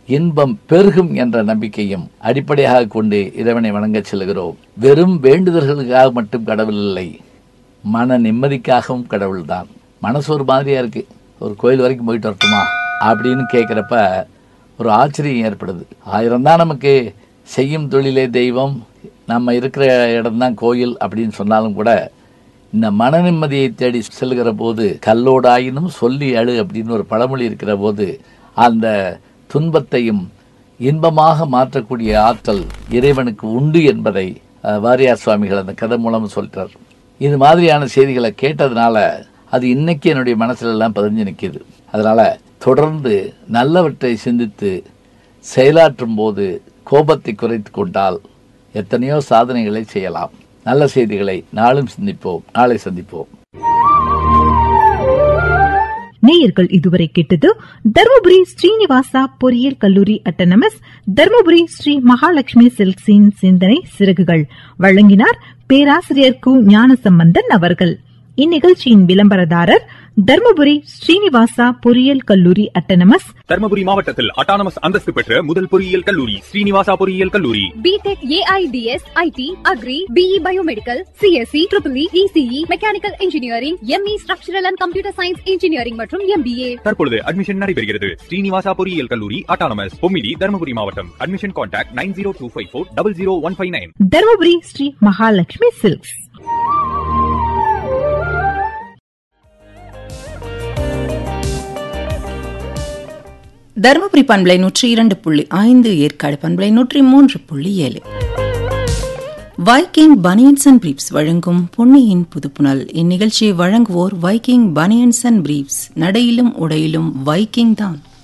இன்பம் பெருகும் என்ற நம்பிக்கையும் அடிப்படையாக கொண்டு இறைவனை வணங்கச் செல்கிறோம் வெறும் வேண்டுதல்களுக்காக மட்டும் கடவுள் இல்லை மன நிம்மதிக்காகவும் கடவுள்தான் மனசு ஒரு மாதிரியா இருக்கு ஒரு கோயில் வரைக்கும் போயிட்டு வரட்டுமா அப்படின்னு கேட்குறப்ப ஒரு ஆச்சரியம் ஏற்படுது ஆயிரம் தான் நமக்கு செய்யும் தொழிலே தெய்வம் நம்ம இருக்கிற இடம்தான் கோயில் அப்படின்னு சொன்னாலும் கூட இந்த மன நிம்மதியை தேடி செல்கிற போது கல்லோடாயினும் சொல்லி அழு அப்படின்னு ஒரு பழமொழி இருக்கிற போது அந்த துன்பத்தையும் இன்பமாக மாற்றக்கூடிய ஆற்றல் இறைவனுக்கு உண்டு என்பதை அஹ், வாரியார் சுவாமிகள் அந்த கதை மூலம் சொல்றார் இது மாதிரியான செய்திகளை கேட்டதுனால அது இன்னைக்கு என்னுடைய மனசுல எல்லாம் பதிஞ்சு நிற்கிது அதனால தொடர்ந்து நல்லவற்றை சிந்தித்து செயலாற்றும் போது கோபத்தை குறைத்து கொண்டால் எத்தனையோ சாதனைகளை செய்யலாம் நல்ல செய்திகளை நாளும் சிந்திப்போம் நாளை சந்திப்போம் நேயர்கள் இதுவரை கேட்டது தருமபுரி ஸ்ரீனிவாசா பொறியியல் கல்லூரி அட்டனமஸ் தருமபுரி ஸ்ரீ மகாலட்சுமி சில்க்ஸின் சிந்தனை சிறகுகள் வழங்கினார் பேராசிரியர் கு ஞானசம்பந்தன் அவர்கள் இந்நிகழ்ச்சியின் விளம்பரதாரர் தருமபுரி ஸ்ரீனிவாசா பொறியியல் கல்லூரி அட்டனமஸ் தர்மபுரி மாவட்டத்தில் அட்டானமஸ் அந்தஸ்து பெற்ற முதல் பொறியியல் கல்லூரி ஸ்ரீனிவாசா பொறியியல் கல்லூரி BTech AIDS IT agri BE biomedical CSC triple ECE mechanical engineering ME structural and computer science engineering மற்றும் எம்பிஏ தற்பொழுது அட்மிஷன் நடைபெறுகிறது ஸ்ரீனிவாசா பொறியியல் கல்லூரி அட்டானமஸ் பொம்மிடி தர்மபுரி மாவட்டம் admission contact nine zero two five four double zero one five nine Dharmapuri Sri Mahalakshmi silks Dharmapuri பண்பலை நூற்றி இரண்டு புள்ளி ஐந்து ஏற்காடு பண்பலை நூற்றி மூன்று புள்ளி ஏழு வைக்கிங் பனியன்ஸ் அண்ட் பிரீப்ஸ் வழங்கும் பொன்னியின் புதுப்புணல் இந்நிகழ்ச்சியை வழங்குவோர் வைக்கிங் பனியன்ஸ் அண்ட் பிரீப்ஸ் நடையிலும் உடையிலும் வைக்கிங் தான்